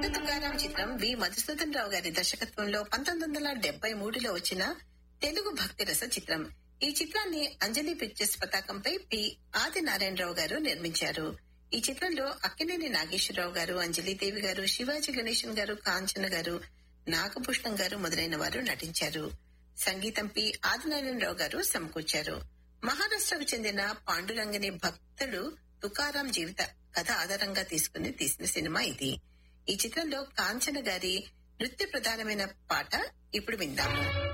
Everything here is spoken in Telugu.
తుకారాం చిత్రం వి మధుసూదన్ రావు గారి దర్శకత్వంలో పంతొమ్మిది వందల డెబ్బై మూడులో వచ్చిన తెలుగు భక్తి రస చిత్రం ఈ చిత్రాన్ని అంజలి పిక్చర్స్ పతాకంపై పి ఆదినారాయణరావు గారు నిర్మించారు ఈ చిత్రంలో అక్కినేని నాగేశ్వరరావు గారు అంజలిదేవి గారు శివాజీ గణేశన్ గారు కాంచన గారు నాగభూషణం గారు మొదలైన వారు నటించారు సంగీతం పి ఆదినారాయణరావు గారు సమకూర్చారు మహారాష్ట్రకు చెందిన పాండురంగని భక్తుడు తుకారాం జీవిత కథ ఆధారంగా తీసుకుని తీసిన సినిమా ఇది ఈ చిత్రంలో కాంచన గారి నృత్య ప్రధానమైన పాట ఇప్పుడు విందాము